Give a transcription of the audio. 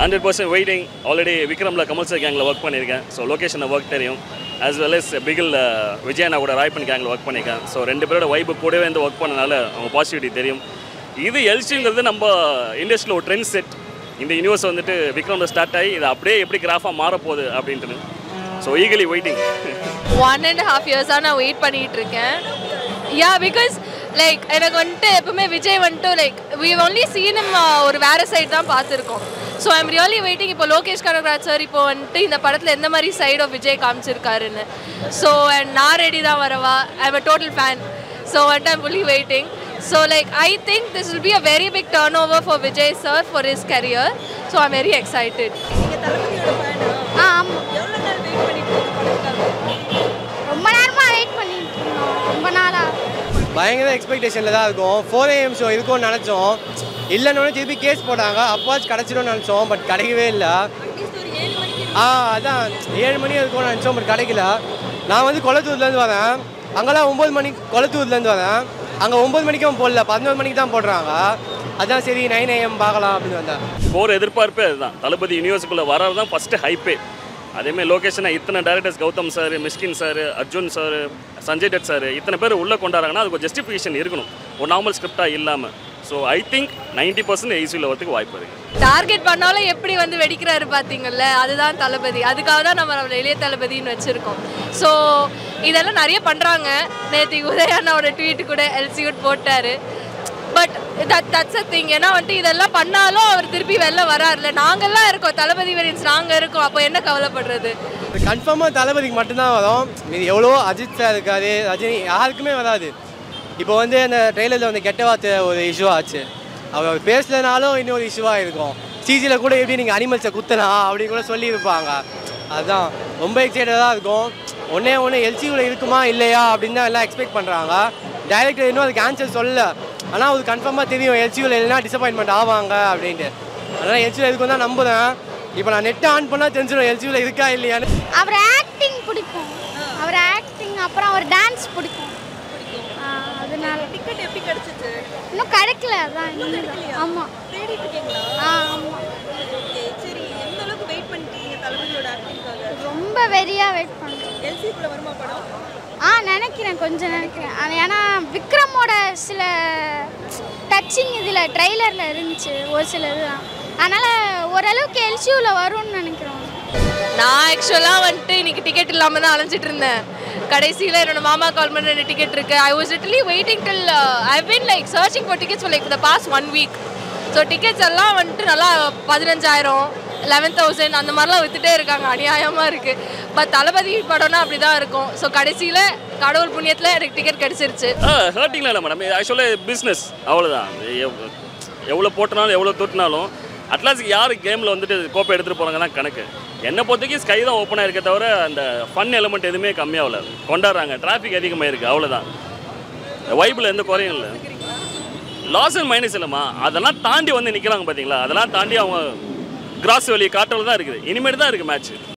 hundred percent waiting already விக்ரமில் Kamal sir கேங்கில் work பண்ணியிருக்கேன் ஸோ லொக்கேஷனில் ஒர்க் தெரியும் ஆஸ் வெல் as பிகில் விஜயனா கூட ராய்பன் கேங்கில் ஒர்க் பண்ணியிருக்கேன் ஸோ ரெண்டு பேரோட வைப்பு கூடவே வந்து ஒர்க் பண்ணனால அவங்க பாசிட்டிவிட்டி தெரியும் இது எல்சிங்கிறது நம்ம இண்டஸ்ட்ரியில் ஒரு ட்ரெண்ட் செட் இந்த யூனிவர்ஸ் வந்துட்டு விக்ரமில் ஸ்டார்ட் ஆகி இது அப்படியே எப்படி கிராஃபாக மாறப்போகுது அப்படின்ட்டு so eagerly waiting one and half இயர்ஸாக நான் வெயிட் பண்ணிட்டு இருக்கேன் யா பிகாஸ் லைக் எனக்கு வந்துட்டு எப்பவுமே விஜய் வந்துட்டு லைக் வி ஒன்லி சீனம் ஒரு வேற சைடு தான் பார்த்துருக்கோம் ஸோ ஐம் ரியலி வெயிட்டிங் இப்போ லோகேஷ் கனகராஜ் சார் இப்போ வந்துட்டு இந்த படத்தில் எந்த மாதிரி சைடு ஆஃப் விஜய் காமிச்சிருக்காருன்னு ஸோ அண்ட் நான் ரெடி தான் வரவா I am a total fan so வந்துட்டு I'm fully waiting so like I think this will be a very big turn over for Vijay sir for his career so I'm very excited ah ஆமாம் ரொம்ப நேரமாக wait பண்ணிட்டு இருந்தோம் ரொம்ப நாளாக பயங்கர எக்ஸ்பெக்டேஷனில் தான் இருக்கும் ஃபோர் ஏஎம் ஷோ இருக்கும்னு நினச்சோம் இல்லைன்னு திருப்பி கேஸ் போட்டாங்க அப்போவாச்சும் கிடச்சிடும்னு நினச்சோம் பட் கிடைக்கவே இல்லை ஆ அதான் ஏழு மணி இருக்கும்னு நினச்சோம் பட் கிடைக்கல நான் வந்து கொளத்தூர்லேருந்து வரேன் அங்கெல்லாம் ஒம்பது மணி கொளத்தூர்லேருந்து வரேன் அங்கே ஒம்பது மணிக்கும் போடல பதினோரு மணிக்கு தான் போடுறாங்க அதான் சரி நைன் ஏஎம் பார்க்கலாம் அப்படின்னு வந்தேன் போகிற எதிர்பார்ப்பே அதுதான் தளபதி யூனிவர்ஸுக்குள்ளே வர்றது தான் ஃபஸ்ட்டு ஹைப்பே அதேமாதிரி லொக்கேஷனாக இத்தனை directors Gautham sir Mysskin sir Arjun sir Sanjay Dutt sir இத்தனை பேர் உள்ளே கொண்டாடுறாங்கன்னா அதுக்கு ஒரு ஜஸ்டிஃபிகேஷன் இருக்கணும் ஒரு நார்மல் ஸ்கிரிப்டாக இல்லாமல் so I think ninety percent ஈஸியில் வரதுக்கு வாய்ப்பு இருக்குது டார்கெட் பண்ணாலும் எப்படி வந்து வெடிக்கிறாரு பார்த்தீங்கல்ல அதுதான் தளபதி அதுக்காக தான் நம்ம அவரை இளைய தளபதின்னு வச்சுருக்கோம் ஸோ இதெல்லாம் நிறைய பண்ணுறாங்க நேற்று உதயானோட ட்வீட் கூட எல்சியூட் போட்டார் but that that's a thing ஏன்னா வந்துட்டு இதெல்லாம் பண்ணாலும் அவர் திருப்பி வெளில வராருல நாங்கெல்லாம் இருக்கோம் தளபதி வேரியன்ஸ் நாங்கள் இருக்கோம் அப்போ என்ன கவலைப்படுறது கன்ஃபார்மாக தளபதிக்கு மட்டும்தான் வரும் இது எவ்வளோ அஜித் சார் இருக்காரு ரஜினி யாருக்குமே வராது இப்போ வந்து அந்த ட்ரெய்லரில் வந்து கெட்ட வார்த்தை ஒரு இஷ்யூ ஆச்சு அவர் பேசலனாலும் இன்னொரு இஷ்யூவாக இருக்கும் சிஜியில் கூட எப்படி நீங்கள் அனிமல்ஸை குத்தலாம் அப்படின்னு கூட சொல்லியிருப்பாங்க அதுதான் ரொம்ப எக்ஸைட்டடாக இருக்கும் ஒன்றே ஒன்று எல்சியூவில் இருக்குமா இல்லையா அப்படின்னு தான் எல்லாம் எக்ஸ்பெக்ட் பண்ணுறாங்க டைரக்டர் இன்னும் அதுக்கு ஆன்சர் சொல்லல ஆனால் அவருக்கு கன்ஃபார்மாக தெரியும் எல்சியூவில் இல்லைனா டிசப்பாயின்மெண்ட் ஆவாங்க அப்படின்ட்டு அதனால் எல்சியூவில் இருக்கும் தான் நம்புகிறேன் இப்போ நான் நெட்டை ஆன் பண்ணால் தெரிஞ்சிடும் எல்சியூவில் இருக்கா இல்லையான்னு அவர் ஆக்டிங் பிடிக்கும் அவர் ஆக்டிங் அப்புறம் அவர் டான்ஸ் பிடிக்கும் ஆ, அதனால டிக்கெட் எப்படி கிடைச்சிச்சு இன்னும் கிடைக்கல அதான் இன்னும் ஆமாம் தேடிட்டு இருக்கீங்களா ஆ ஆமாம் ஓகே சரி எந்த அளவுக்கு வெயிட் பண்ணிட்டீங்க தளபதியோட ஆக்டிங்காக ரொம்ப வெறியாக வெயிட் பண்ணுறேன் எல்சிக்குள்ள வருமா படம் ஆ நினைக்கிறேன் கொஞ்சம் நினைக்கிறேன் ஆனா, ஏன்னா விக்ரமோட சில டச்சிங் இதில் ட்ரெய்லரில் இருந்துச்சு ஒரு சில இதுதான் அதனால் ஓரளவுக்கு எல்சியூவில் வரும்னு நினைக்கிறோம் நான் ஆக்சுவலாக வந்துட்டு இன்னைக்கு டிக்கெட் இல்லாமல் தான் அலைஞ்சிட்டு இருந்தேன் கடைசியில் என்னோட மாமா கால் பண்ண ரெண்டு டிக்கெட் இருக்கு I was literally waiting till I been like searching for tickets like the past one week so tickets எல்லாம் வந்துட்டு நல்லா பதினஞ்சாயிரம் லெவன் தௌசண்ட் அந்த மாதிரிலாம் வித்துட்டே இருக்காங்க அநியாயமாக இருக்குது பட் தளபதி படம்னா அப்படி தான் இருக்கும் ஸோ கடைசியில் கடவுள் புண்ணியத்தில் எனக்கு டிக்கெட் கிடச்சிருச்சு ஹர்ட்டிங்லாம் இல்லை மேடம் இது ஆக்சுவலாக பிஸ்னஸ் அவ்வளோதான் எவ்வளோ போட்டனாலும் எவ்வளோ தொட்டினாலும் அட்லாஸ்க்கு யார் கேமில் வந்துட்டு கோப்பை எடுத்துகிட்டு போகிறாங்க தான் கணக்கு என்னை பொறுத்தவரைக்கும் ஸ்கை தான் ஓப்பனாக இருக்க தவிர அந்த ஃபன் எலமெண்ட் எதுவுமே கம்மியாகல கொண்டாடுறாங்க டிராஃபிக் அதிகமாக இருக்குது அவ்வளோதான் வைப்பில் எந்த குறையும் இல்லை லாஸ் அண்ட் மைனஸ் இல்லைம்மா அதெல்லாம் தாண்டி வந்து நிற்கிறாங்க பார்த்தீங்களா அதெல்லாம் தாண்டி அவங்க கிராஸ் வெளியே காட்டுறது தான் இருக்குது இனிமேட்டு தான் இருக்குது மேட்ச்